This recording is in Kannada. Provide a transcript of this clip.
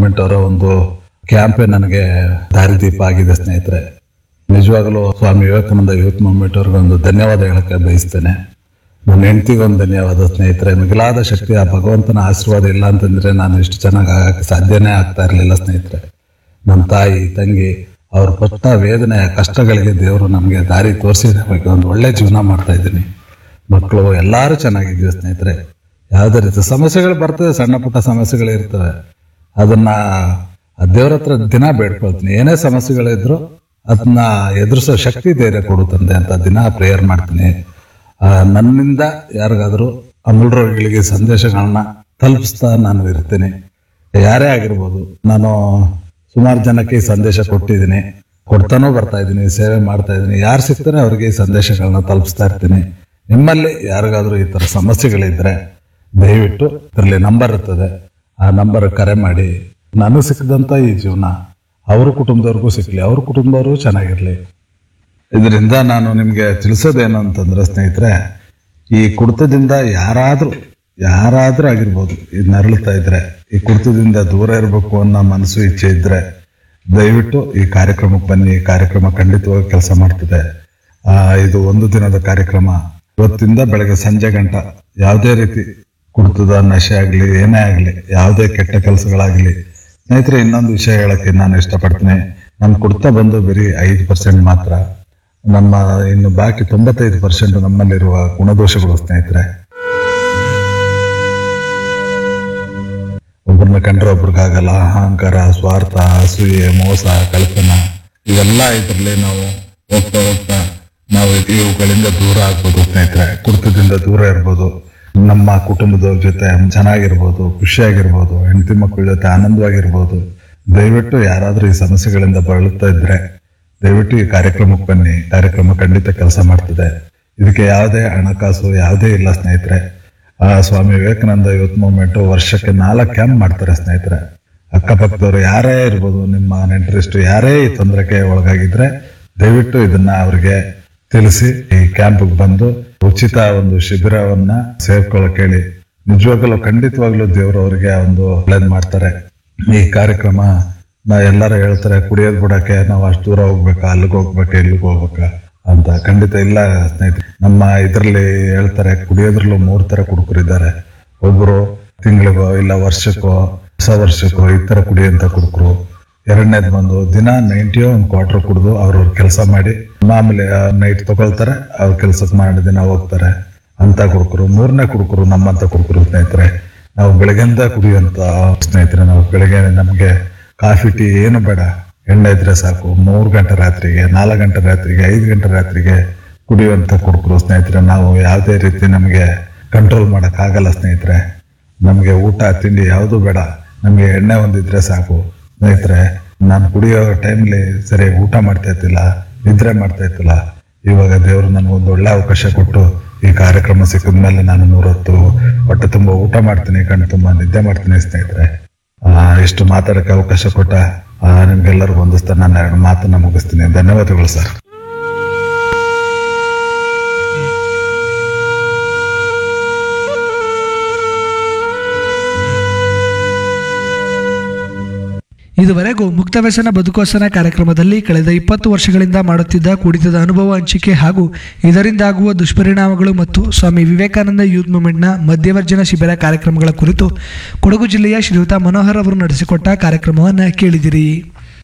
ಮೂವ್ಮೆಂಟ್ ಅವರ ಒಂದು ಕ್ಯಾಂಪೇ ನನಗೆ ದಾರಿದೀಪ ಆಗಿದೆ ಸ್ನೇಹಿತರೆ ನಿಜವಾಗಲೂ ಸ್ವಾಮಿ ವಿವೇಕಾನಂದ ಯೂತ್ ಮೂವ್ಮೆಂಟ್ ಅವ್ರಿಗೆ ಒಂದು ಧನ್ಯವಾದ ಹೇಳಕ್ಕೆ ಬಯಸ್ತೇನೆ ನನ್ನ ಹೆಂಡತಿಗೆ ಒಂದು ಧನ್ಯವಾದ ಸ್ನೇಹಿತರೆ ಮಿಗಿಲಾದ ಶಕ್ತಿ ಆ ಭಗವಂತನ ಆಶೀರ್ವಾದ ಇಲ್ಲ ಅಂತಂದ್ರೆ ನಾನು ಇಷ್ಟು ಚೆನ್ನಾಗಿ ಆಗಕ್ಕೆ ಸಾಧ್ಯನೇ ಆಗ್ತಾ ಇರಲಿಲ್ಲ ಸ್ನೇಹಿತರೆ ನಮ್ಮ ತಾಯಿ ತಂಗಿ ಅವ್ರು ಪಟ್ಟ ವೇದನೆ ಕಷ್ಟಗಳಿಗೆ ದೇವರು ನಮಗೆ ದಾರಿ ತೋರಿಸಿದ ಬಗ್ಗೆ ಒಂದು ಒಳ್ಳೆ ಜೀವನ ಮಾಡ್ತಾ ಇದ್ದೀನಿ ಮಕ್ಕಳು ಎಲ್ಲರೂ ಚೆನ್ನಾಗಿದ್ದೀವಿ ಸ್ನೇಹಿತರೆ ಯಾವುದೇ ರೀತಿ ಸಮಸ್ಯೆಗಳು ಬರ್ತದೆ ಸಣ್ಣ ಪುಟ್ಟ ಸಮಸ್ಯೆಗಳು ಇರ್ತವೆ ಅದನ್ನ ಆ ದೇವ್ರ ಹತ್ರ ದಿನ ಬೇಡ್ಕೊಳ್ತೀನಿ ಏನೇ ಸಮಸ್ಯೆಗಳಿದ್ರು ಅದನ್ನ ಎದುರಿಸೋ ಶಕ್ತಿ ಧೈರ್ಯ ಕೊಡು ತಂದೆ ಅಂತ ದಿನ ಪ್ರೇಯರ್ ಮಾಡ್ತೀನಿ ಆ, ನನ್ನಿಂದ ಯಾರಿಗಾದ್ರೂ ಅಮೂಲ್ ರೋಗಿಗಳಿಗೆ ಸಂದೇಶಗಳನ್ನ ತಲುಪಿಸ್ತಾ ನಾನು ಇರ್ತೀನಿ ಯಾರೇ ಆಗಿರ್ಬೋದು ನಾನು ಸುಮಾರು ಜನಕ್ಕೆ ಈ ಸಂದೇಶ ಕೊಟ್ಟಿದ್ದೀನಿ ಕೊಡ್ತಾನೂ ಬರ್ತಾ ಇದ್ದೀನಿ ಸೇವೆ ಮಾಡ್ತಾ ಇದ್ದೀನಿ ಯಾರು ಸಿಗ್ತಾರೆ ಅವ್ರಿಗೆ ಈ ಸಂದೇಶಗಳನ್ನ ತಲುಪಿಸ್ತಾ ಇರ್ತೀನಿ ನಿಮ್ಮಲ್ಲಿ ಯಾರಿಗಾದ್ರೂ ಈ ಥರ ಸಮಸ್ಯೆಗಳಿದ್ರೆ ದಯವಿಟ್ಟು ಇದರಲ್ಲಿ ನಂಬರ್ ಇರ್ತದೆ ಆ ನಂಬರ್ ಕರೆ ಮಾಡಿ ನನಗೆ ಸಿಕ್ಕಿದಂಥ ಈ ಜೀವನ ಅವ್ರ ಕುಟುಂಬದವ್ರಿಗೂ ಸಿಕ್ಕಲಿ ಅವ್ರ ಕುಟುಂಬದವರು ಚೆನ್ನಾಗಿರ್ಲಿ ಇದರಿಂದ ನಾನು ನಿಮಗೆ ತಿಳಿಸೋದೇನು ಅಂತಂದ್ರೆ ಸ್ನೇಹಿತರೆ ಈ ಕುಡಿತದಿಂದ ಯಾರಾದರೂ ಯಾರಾದರೂ ಆಗಿರ್ಬೋದು ಇದು ನರಳುತ್ತಾ ಇದ್ರೆ ಈ ಕುಡಿತದಿಂದ ದೂರ ಇರಬೇಕು ಅನ್ನೋ ಮನಸ್ಸು ಇಚ್ಛೆ ಇದ್ರೆ ದಯವಿಟ್ಟು ಈ ಕಾರ್ಯಕ್ರಮಕ್ಕೆ ಬನ್ನಿ ಈ ಕಾರ್ಯಕ್ರಮ ಖಂಡಿತವಾಗಿ ಕೆಲಸ ಮಾಡ್ತಿದೆ ಆ, ಇದು ಒಂದು ದಿನದ ಕಾರ್ಯಕ್ರಮ ಇವತ್ತಿಂದ ಬೆಳಗ್ಗೆ ಸಂಜೆ ಗಂಟ ಯಾವುದೇ ರೀತಿ ಕುಡಿತದ ನಶೆ ಆಗಲಿ ಏನೇ ಆಗಲಿ ಯಾವುದೇ ಕೆಟ್ಟ ಕೆಲಸಗಳಾಗಲಿ ಸ್ನೇಹಿತರೆ ಇನ್ನೊಂದು ವಿಷಯ ಹೇಳಕ್ಕೆ ನಾನು ಇಷ್ಟಪಡ್ತೀನಿ ನಾನು ಕುಡ್ತಾ ಬಂದು ಬರೀ ಐದು ಪರ್ಸೆಂಟ್ ಮಾತ್ರ ನಮ್ಮ ಇನ್ನು ಬಾಕಿ ತೊಂಬತ್ತೈದು ಪರ್ಸೆಂಟ್ ನಮ್ಮಲ್ಲಿರುವ ಗುಣದೋಷಗಳು ಸ್ನೇಹಿತರೆ ಒಬ್ಬರನ್ನ ಕಂಡ್ರೆ ಒಬ್ರಿಗಾಗಲ್ಲ ಅಹಂಕಾರ ಸ್ವಾರ್ಥ ಅಸೂಯೆ ಮೋಸ ಕಳ್ತನ ಇವೆಲ್ಲ ಇದರಲ್ಲಿ ನಾವು ಹೋಗ್ತಾ ಹೋಗ್ತಾ ನಾವು ಇವುಗಳಿಂದ ದೂರ ಆಗ್ಬೋದು ಸ್ನೇಹಿತರೆ ಕುಡಿತದಿಂದ ದೂರ ಇರ್ಬೋದು ನಮ್ಮ ಕುಟುಂಬದವ್ರ ಜೊತೆ ಚೆನ್ನಾಗಿರ್ಬೋದು ಖುಷಿಯಾಗಿರ್ಬೋದು ಹೆಂಡತಿ ಮಕ್ಕಳ ಜೊತೆ ಆನಂದವಾಗಿರ್ಬೋದು ದಯವಿಟ್ಟು ಯಾರಾದ್ರೂ ಈ ಸಮಸ್ಯೆಗಳಿಂದ ಬಳಲ್ತಾ ಇದ್ರೆ ದಯವಿಟ್ಟು ಈ ಕಾರ್ಯಕ್ರಮಕ್ಕೆ ಬನ್ನಿ ಕಾರ್ಯಕ್ರಮ ಖಂಡಿತ ಕೆಲಸ ಮಾಡ್ತಿದೆ ಇದಕ್ಕೆ ಯಾವುದೇ ಹಣಕಾಸು ಯಾವುದೇ ಇಲ್ಲ ಸ್ನೇಹಿತರೆ ಆ ಸ್ವಾಮಿ ವಿವೇಕಾನಂದ ಯೂತ್ ಮೂವ್ಮೆಂಟ್ ವರ್ಷಕ್ಕೆ ನಾಲ್ಕು ಕ್ಯಾಂಪ್ ಮಾಡ್ತಾರೆ ಸ್ನೇಹಿತರೆ ಅಕ್ಕಪಕ್ಕದವ್ರು ಯಾರೇ ಇರ್ಬೋದು ನಿಮ್ಮ ನೆಂಟರಿಷ್ಟು ಯಾರೇ ಈ ತೊಂದರೆಗೆ ಒಳಗಾಗಿದ್ರೆ ದಯವಿಟ್ಟು ಇದನ್ನ ಅವರಿಗೆ ತಿಳಿಸಿ ಈ ಕ್ಯಾಂಪ್ಗೆ ಬಂದು ಉಚಿತ ಒಂದು ಶಿಬಿರವನ್ನ ಸೇರ್ಕೊಳ್ಳೋಕೆ ಹೇಳಿ ನಿಜವಾಗ್ಲೂ ಖಂಡಿತವಾಗ್ಲೂ ದೇವರು ಅವರಿಗೆ ಒಂದು ಒಳ್ಳೇದ್ ಮಾಡ್ತಾರೆ ಈ ಕಾರ್ಯಕ್ರಮ ನಾ ಎಲ್ಲರೂ ಹೇಳ್ತಾರೆ ಕುಡಿಯೋದ್ ಬಿಡಕ್ಕೆ ನಾವು ಅಷ್ಟು ದೂರ ಹೋಗ್ಬೇಕಾ ಅಲ್ಲಿಗೆ ಹೋಗ್ಬೇಕಾ ಇಲ್ಲಿಗೆ ಹೋಗ್ಬೇಕಾ ಅಂತ ಖಂಡಿತ ಇಲ್ಲ ಸ್ನೇಹಿತರೆ ನಮ್ಮ ಇದರಲ್ಲಿ ಹೇಳ್ತಾರೆ ಕುಡಿಯೋದ್ರಲ್ಲೂ ಮೂರ್ ತರ ಕುಡುಕರಿದ್ದಾರೆ ಒಬ್ರು ತಿಂಗಳಿಗೋ ಇಲ್ಲ ವರ್ಷಕ್ಕೋ ಹೊಸ ವರ್ಷಕ್ಕೋ ಈ ತರ ಕುಡಿಯಂತ ಕುಡುಕರು ಎರಡನೇದು ಬಂದು ದಿನ ನೈಂಟಿಯೋ ಒಂದು ಕ್ವಾರ್ಟರ್ ಕುಡಿದು ಅವ್ರವ್ರ ಕೆಲಸ ಮಾಡಿ ಮಾಮೂಲಿ ನೈಟ್ ತಗೊಳ್ತಾರೆ ಅವ್ರ ಕೆಲಸಕ್ಕೆ ಮಾಡಿ ದಿನ ಹೋಗ್ತಾರೆ ಅಂತ ಕುಡುಕರು ಮೂರನೇ ಕುಡುಕರು ನಮ್ಮಂತ ಕುಡುಕರು ಸ್ನೇಹಿತರೆ ನಾವು ಬೆಳಗ್ಗೆಯಿಂದ ಕುಡಿಯುವಂತ ಸ್ನೇಹಿತರೆ ನಾವು ಬೆಳಗ್ಗೆ ನಮಗೆ ಕಾಫಿ ಟೀ ಏನು ಬೇಡ ಎಣ್ಣೆ ಇದ್ರೆ ಸಾಕು ಮೂರು ಗಂಟೆ ರಾತ್ರಿಗೆ ನಾಲ್ಕು ಗಂಟೆ ರಾತ್ರಿಗೆ ಐದು ಗಂಟೆ ರಾತ್ರಿಗೆ ಕುಡಿಯುವಂತ ಕುಡುಕರು ಸ್ನೇಹಿತರೆ ನಾವು ಯಾವುದೇ ರೀತಿ ನಮಗೆ ಕಂಟ್ರೋಲ್ ಆಗಲ್ಲ ಸ್ನೇಹಿತರೆ ನಮಗೆ ಊಟ ತಿಂಡಿ ಯಾವುದು ಬೇಡ ನಮಗೆ ಎಣ್ಣೆ ಒಂದಿದ್ರೆ ಸಾಕು ಸ್ನೇಹಿತರೆ ನಾನು ಕುಡಿಯೋ ಟೈಮ್ಲಿ ಸರಿಯಾಗಿ ಊಟ ಮಾಡ್ತಾ ಇರ್ತಿಲ್ಲ ನಿದ್ರೆ ಮಾಡ್ತಾ ಇರ್ತಿಲ್ಲ ಇವಾಗ ದೇವರು ನನಗೊಂದು ಒಳ್ಳೆ ಅವಕಾಶ ಕೊಟ್ಟು ಈ ಕಾರ್ಯಕ್ರಮ ಸಿಕ್ಕಿದ ಮೇಲೆ ನಾನು ನೂರೊತ್ತು ಹೊಟ್ಟೆ ತುಂಬ ಊಟ ಮಾಡ್ತೀನಿ ಕಣ್ಣು ತುಂಬ ನಿದ್ದೆ ಮಾಡ್ತೀನಿ ಸ್ನೇಹಿತರೆ ಆ, ಇಷ್ಟು ಮಾತಾಡಕ್ಕೆ ಅವಕಾಶ ಕೊಟ್ಟ ಆ, ನಿಮ್ಗೆಲ್ಲರಿಗೂ ಹೊಂದಿಸ್ತಾ ನಾನು ಎರಡು ಮಾತನ್ನ ಮುಗಿಸ್ತೀನಿ ಧನ್ಯವಾದಗಳು ಸರ್ ಇದುವರೆಗೂ ಮುಕ್ತ ವ್ಯಸನ ಬದುಕೋಸನ ಕಾರ್ಯಕ್ರಮದಲ್ಲಿ ಕಳೆದ ಇಪ್ಪತ್ತು ವರ್ಷಗಳಿಂದ ಮಾಡುತ್ತಿದ್ದ ಕುಡಿತದ ಅನುಭವ ಹಂಚಿಕೆ ಹಾಗೂ ಇದರಿಂದಾಗುವ ದುಷ್ಪರಿಣಾಮಗಳು ಮತ್ತು ಸ್ವಾಮಿ ವಿವೇಕಾನಂದ ಯೂತ್ ಮೂವ್ಮೆಂಟ್ನ ಮಧ್ಯವರ್ಜನ ಶಿಬಿರ ಕಾರ್ಯಕ್ರಮಗಳ ಕುರಿತು ಕೊಡಗು ಜಿಲ್ಲೆಯ ಶ್ರೀಯುತ ಮನೋಹರ್ ಅವರು ನಡೆಸಿಕೊಟ್ಟ ಕಾರ್ಯಕ್ರಮವನ್ನು ಕೇಳಿದಿರಿ